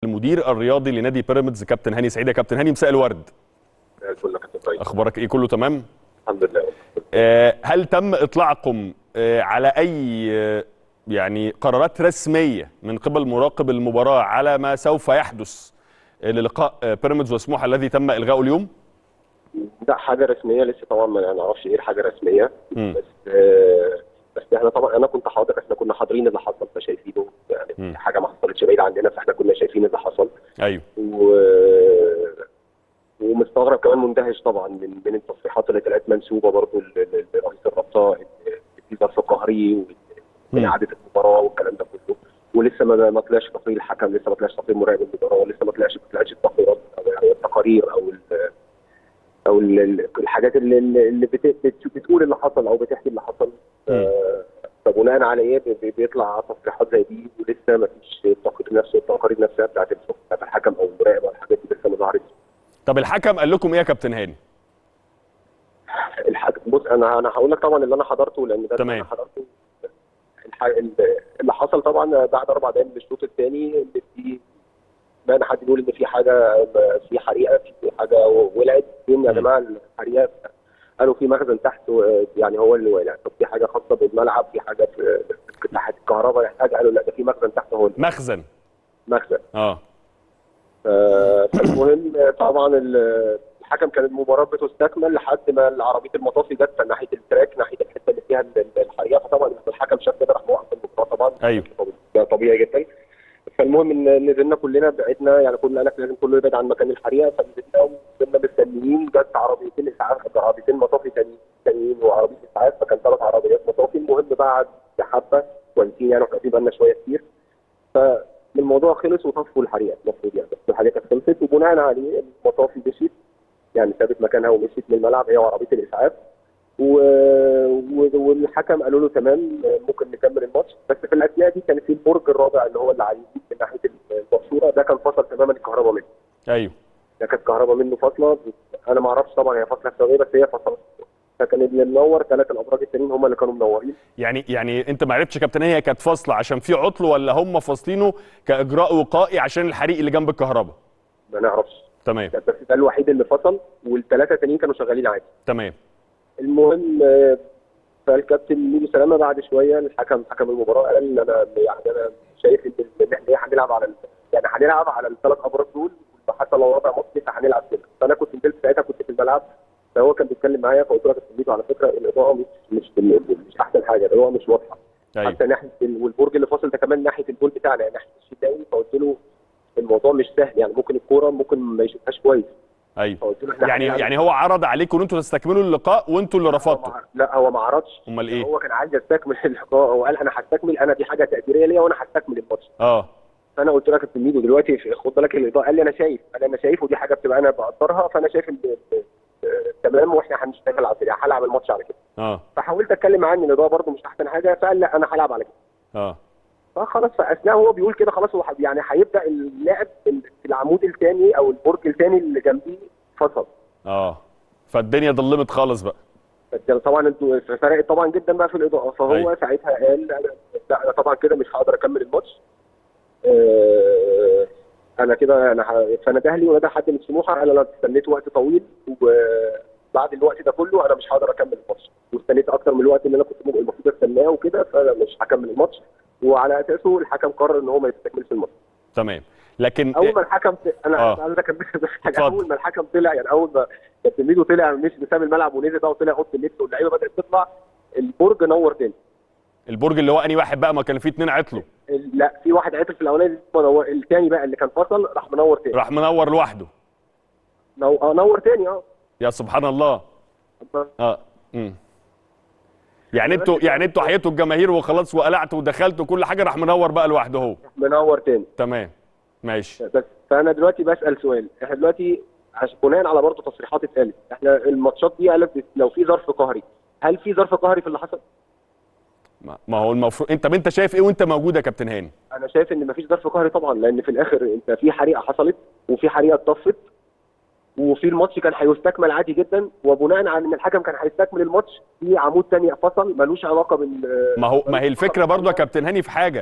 المدير الرياضي لنادي بيراميدز كابتن هاني سعيد يا كابتن هاني مساء الورد الفل يا كابتن طيب اخبارك ايه كله تمام الحمد لله آه، هل تم اطلاعكم آه، على اي آه، يعني قرارات رسميه من قبل مراقب المباراه على ما سوف يحدث آه، للقاء آه، بيراميدز وسموحه الذي تم الغائه اليوم ده حاجه رسميه لسه طبعا ما نعرفش ايه الحاجه الرسميه مم. بس آه، بس احنا طبعا انا كنت حاضر احنا كنا حاضرين اللي حصل فشايفينه يعني مم. حاجه ما حصلتش بعيد عننا فاحنا كنا شايفين اللي حصل ايوه و ومستغرب كمان مندهش طبعا من من التصريحات اللي طلعت منسوبه برضه ل- ل- لرئيس الرابطه ان في ظرف قهري وإن- من مم. اعاده المباراه والكلام ده كله ولسه ما ما طلعش تقرير الحكم لسه ما طلعش تقرير مراقب المباراه لسه ما طلعش ما طلعش التقريرات او يعني التقارير او ال او ال- ال- الحاجات اللي اللي بت- بت- بتقول اللي حصل او بتحكي اللي حصل آه، فبناء على ايه بي- بي- بيطلع تصريحات زي دي ولسه ما فيش التقرير نفسه التقارير نفسها بتاعت الحكم- بتاعت الحكم او المراقب او الحاجات دي لسه ما ظهرتش طب الحكم قال لكم ايه يا كابتن هاني الحاجة بص انا انا هقول لك طبعا اللي انا حضرته لان ده اللي تمام. انا حضرته الح... اللي حصل طبعا بعد اربع دقايق من الشوط الثاني ان في بقى حد بيقول ان في حاجه في حريقه في حاجه ولعت فين يا مم. جماعه الحريقه قالوا في مخزن تحت و- يعني هو اللي ولع طب في حاجه خاصه بالملعب في حاجه في في ناحيه الكهرباء يحتاج قالوا لا ده في مخزن تحت هو مخزن المخزن اه آه، فالمهم آه، طبعا ال- الحكم كان المباراه بتستكمل لحد ما العربيه المطافي جت ناحيه التراك ناحيه الحته اللي فيها ال- ال- الحريقه فطبعا الحكم شاف كده راح موقف المباراه طبعا ايوه ده طبيعي جدا فالمهم ان نزلنا كلنا بعدنا يعني كنا قالك لازم كله يبعد عن مكان الحريقه فنزلنا وفضلنا مستنيين جت عربيتين اسعاف عربيتين مطافي تانيين تانيين وعربيه اسعاف فكان ثلاث عربيات مطافي المهم بعد حبه كويسين يعني واحنا بالنا شويه كتير فالموضوع خلص وطفوا الحريقه المفروض يعني بس الحريقه كانت خلصت وبناء عليه المطافي مشيت يعني سابت مكانها ومشيت من الملعب هي وعربيه الاسعاف و... و... والحكم قالوا له تمام ممكن نكمل الماتش بس في الاثناء دي كان في البرج الرابع اللي هو اللي على اليمين من ناحيه المقصوره ده كان فصل تماما الكهرباء منه ايوه ده كانت كهرباء منه فاصله انا ما اعرفش طبعا هي فاصله بسبب ايه بس هي فصلت فكان اللي منور ثلاث الابراج التانيين هم اللي كانوا منورين يعني يعني انت ما عرفتش يا كابتن هاني هي كانت فاصله عشان في عطل ولا هم فاصلينه كاجراء وقائي عشان الحريق اللي جنب الكهرباء ما نعرفش تمام بس ده الوحيد اللي فصل والثلاثه التانيين كانوا شغالين عادي تمام المهم آه، فالكابتن ميدو سلامه بعد شويه الحكم حكم المباراه قال ان انا يعني انا شايف ان ان احنا إيه هنلعب على ال- يعني هنلعب على الثلاث ابراج دول حتى لو ربع ماتش لسه هنلعب كده فانا كنت نزلت ساعتها كنت في الملعب فهو كان بيتكلم معايا فقلت له يا كابتن ميدو على فكره الاضاءه مش مش مش احسن حاجه الاضاءه مش واضحه ايوه حتى ناحيه ال- والبرج اللي فاصل ده كمان ناحيه الجول بتاعنا يعني ناحيه الشداوي فقلت له الموضوع مش سهل يعني ممكن الكوره ممكن ما يشوفهاش كويس ايوه فقلت له احنا يعني هنلعب- يعني هو عرض عليكم ان انتوا تستكملوا اللقاء وانتوا اللي هو رفضتوا ما- لا هو ما عرضش امال ايه هو كان عايز يستكمل اللقاء هو قال انا هستكمل انا دي حاجه تقديريه ليا وانا هستكمل الماتش اه فانا قلت له يا كابتن ميدو دلوقتي في- خد بالك الاضاءه قال لي انا شايف قال لي انا شايف ودي حاجه بتبقى انا بقدرها فانا شايف ان آه، تمام واحنا هنشتغل على كده هلعب الماتش على كده اه فحاولت اتكلم معاه ان الاضاءه برده مش احسن حاجه فقال لا انا هلعب على كده اه فخلاص فاثناء هو بيقول كده خلاص هو ح- يعني هيبدا اللعب في العمود الثاني او البرج الثاني اللي جنبيه فصل اه فالدنيا ضلمت خالص بقى فده طبعا انتوا فرقت طبعا جدا بقى في الاضاءه فهو أيوة. ساعتها قال انا لا انا طبعا كده مش هقدر اكمل الماتش آه، انا كده انا ه- فنده لي ونده حد من سموحه قال انا استنيت وقت طويل وبعد الوقت ده كله انا مش هقدر اكمل الماتش واستنيت اكتر من الوقت اللي انا كنت ممكن- المفروض استناه وكده فانا مش هكمل الماتش وعلى اساسه الحكم قرر ان هو ما يستكملش الماتش تمام لكن اول ما الحكم ط- انا آه. انا ده كان بس حاجه اتفضل. اول ما الحكم طلع يعني اول ما كابتن ميدو طلع مش بسام الملعب ونزل بقى وطلع اوضه اللبس واللعيبه بدات تطلع البرج نور تاني البرج اللي هو انهي واحد بقى ما كان فيه اتنين عطلوا ال- لا في واحد عطل في الاولاني منور الثاني بقى اللي كان فصل راح منور تاني راح منور لوحده نو... اه نور تاني اه يا سبحان الله اه امم يعني انتوا يعني انتوا حياتوا الجماهير وخلاص وقلعتوا ودخلتوا كل حاجه راح منور بقى لوحده هو منور تاني تمام ماشي بس فانا دلوقتي بسال سؤال احنا دلوقتي عشان بناء على برضه تصريحات اتقالت احنا الماتشات دي قالت لو في ظرف قهري هل في ظرف قهري في اللي حصل؟ ما ما هو المفروض انت انت شايف ايه وانت موجود يا كابتن هاني انا شايف ان مفيش ظرف قهري طبعا لان في الاخر انت في حريقه حصلت وفي حريقه اتطفت وفي الماتش كان هيستكمل عادي جدا وبناء على ان الحكم كان هيستكمل الماتش في عمود تاني فصل ملوش علاقه بال ما هو ما هي الفكره برضو يا كابتن هاني في حاجه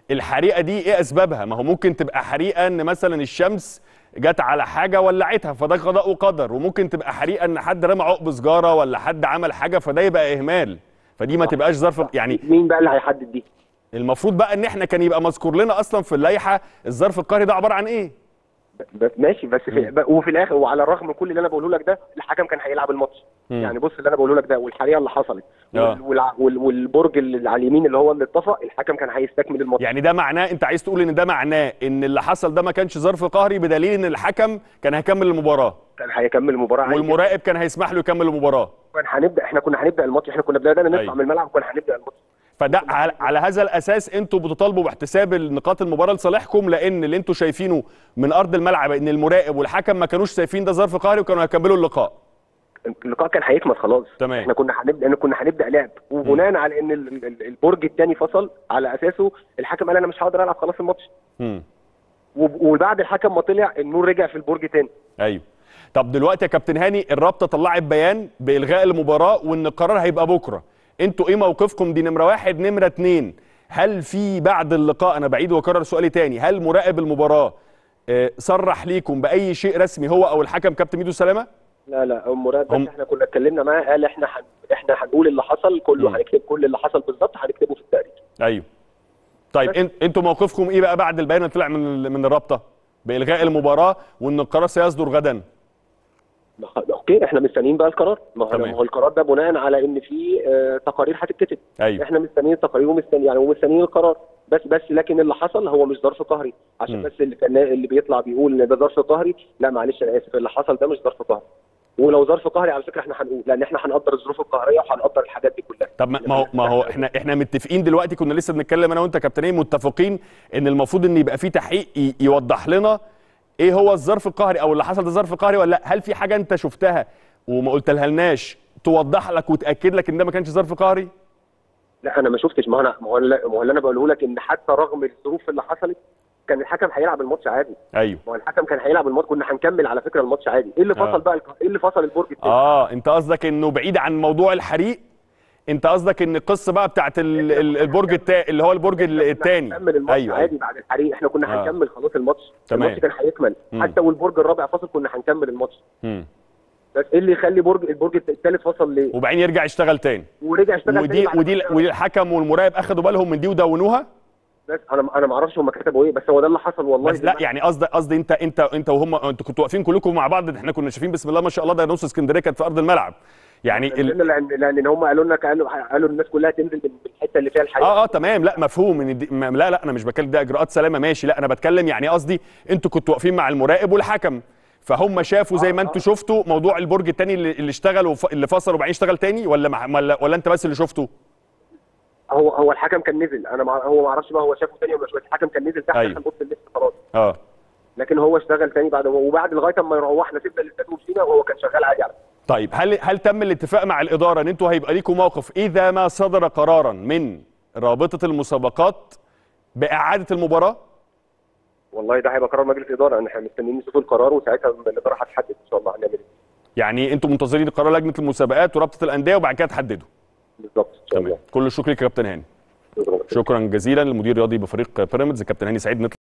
الحريقه دي ايه اسبابها ما هو ممكن تبقى حريقه ان مثلا الشمس جت على حاجه ولعتها فده قضاء وقدر وممكن تبقى حريقه ان حد رمى عقب سجاره ولا حد عمل حاجه فده يبقى اهمال فدي ما صح. تبقاش ظرف يعني مين بقى اللي هيحدد دي؟ المفروض بقى ان احنا كان يبقى مذكور لنا اصلا في اللائحه الظرف القهري ده عباره عن ايه بس ماشي بس في ب- وفي الاخر وعلى الرغم من كل اللي انا بقوله لك ده الحكم كان هيلعب الماتش مم. يعني بص اللي انا بقوله لك ده والحريقه اللي حصلت آه. وال- والع- وال- والبرج اللي على اليمين اللي هو اللي اتطفى الحكم كان هيستكمل الماتش يعني ده معناه انت عايز تقول ان ده معناه ان اللي حصل ده ما كانش ظرف قهري بدليل ان الحكم كان هيكمل المباراه كان هيكمل المباراه عادي. والمراقب كان هيسمح له يكمل المباراه كان هنبدا احنا كنا هنبدا الماتش احنا كنا بدانا نطلع أيوة. من الملعب وكنا هنبدا الماتش فده على, على هذا الاساس انتوا بتطالبوا باحتساب نقاط المباراه لصالحكم لان اللي انتوا شايفينه من ارض الملعب ان المراقب والحكم ما كانوش شايفين ده ظرف قهري وكانوا هيكملوا اللقاء اللقاء كان هيكمل خلاص تمام. احنا كنا هنبدا إن كنا هنبدا لعب وبناء على ان ال- ال- البرج الثاني فصل على اساسه الحكم قال انا مش هقدر العب خلاص الماتش امم وب- وبعد الحكم ما طلع النور رجع في البرج تاني ايوه طب دلوقتي يا كابتن هاني الرابطه طلعت بيان بالغاء المباراه وان القرار هيبقى بكره انتوا ايه موقفكم دي نمره واحد نمره اتنين هل في بعد اللقاء انا بعيد واكرر سؤالي تاني هل مراقب المباراه آه، صرح ليكم باي شيء رسمي هو او الحكم كابتن ميدو سلامه لا لا مراد هم- بس احنا كنا اتكلمنا معاه قال احنا حن... احنا هنقول اللي حصل كله مم. هنكتب كل اللي حصل بالظبط هنكتبه في التقرير ايوه طيب بس. انت انتوا موقفكم ايه بقى بعد البيان اللي طلع من ال- من الرابطه بالغاء المباراه وان القرار سيصدر غدا ما خ- اوكي احنا مستنيين بقى القرار ما هو تمام. ما هو القرار ده بناء على ان في آه تقارير هتتكتب ايوه احنا مستنيين التقارير ومستنيين يعني ومستنيين القرار بس بس لكن اللي حصل هو مش ظرف قهري عشان مم. بس اللي كان اللي بيطلع بيقول ان ده ظرف قهري لا معلش انا اسف اللي حصل ده مش ظرف قهري ولو ظرف قهري على فكره احنا هنقول لان احنا هنقدر الظروف القهريه وهنقدر الحاجات دي كلها طب ما ما هو ما هو احنا احنا متفقين دلوقتي كنا لسه بنتكلم انا وانت كابتنين متفقين ان المفروض ان يبقى في تحقيق ي- يوضح لنا ايه هو الظرف القهري او اللي حصل ده ظرف قهري ولا لا هل في حاجه انت شفتها وما قلتلها لناش توضح لك وتاكد لك ان ده ما كانش ظرف قهري لا انا ما شفتش ما هو انا ما هو اللي ما هو اللي انا بقوله لك ان حتى رغم الظروف اللي حصلت كان الحكم هيلعب الماتش عادي ايوه ما هو الحكم كان هيلعب الماتش كنا هنكمل على فكره الماتش عادي ايه اللي آه. فصل بقى الك- ايه اللي فصل البرج التاني اه انت قصدك انه بعيد عن موضوع الحريق انت قصدك ان القصه بقى بتاعت ال- ال- البرج التا... اللي هو البرج ال- الثاني هنكمل الماتش ايوه عادي ايوه بعد الحريق احنا كنا آه. هنكمل خلاص الماتش تمام. الماتش كان هيكمل مم. حتى والبرج الرابع فصل كنا هنكمل الماتش مم. بس ايه اللي يخلي برج البرج الثالث فصل ليه وبعدين يرجع يشتغل تاني ورجع اشتغل ودي تاني بعد ودي ما ودي الحكم والمراقب اخدوا بالهم من دي ودونوها بس انا انا ما اعرفش هم كتبوا ايه بس هو ده اللي حصل والله بس لا يعني قصدي قصدي انت انت انت وهم انتوا كنتوا واقفين كلكم مع بعض احنا كنا شايفين بسم الله ما شاء الله ده نص اسكندريه كانت في ارض الملعب يعني ال... لان لان هم قالوا لنا قالوا قالوا الناس كلها تنزل من الحته اللي فيها الحريق اه اه تمام لا مفهوم ان دي... ما- لا لا انا مش بتكلم ده اجراءات سلامه ماشي لا انا بتكلم يعني قصدي انتوا كنتوا واقفين مع المراقب والحكم فهم شافوا زي ما انتوا شفتوا موضوع البرج الثاني اللي, اللي اشتغل وف... اللي فصل وبعدين اشتغل تاني ولا مع... ولا ولا انت بس اللي شفته هو هو الحكم كان نزل انا مع هو ما اعرفش بقى هو شافه تاني ولا مش بس الحكم كان نزل تحت أيوة. عشان بص اللبس خلاص اه لكن هو اشتغل تاني بعد وبعد لغايه اما روحنا سيبنا الاستاد ومشينا وهو كان شغال عادي على فكرة. طيب هل هل تم الاتفاق مع الاداره ان انتوا هيبقى ليكم موقف اذا ما صدر قرارا من رابطه المسابقات باعاده المباراه والله ده هيبقى قرار مجلس اداره ان احنا مستنيين نشوف القرار وساعتها الاداره هتحدد ان شاء الله هنعمل ايه يعني انتوا منتظرين قرار لجنه المسابقات ورابطه الانديه وبعد كده تحددوا بالظبط ان شاء تمام الله كل الشكر لك يا كابتن هاني شكرا شكرا جزيلا للمدير الرياضي بفريق بيراميدز الكابتن هاني سعيد نطلع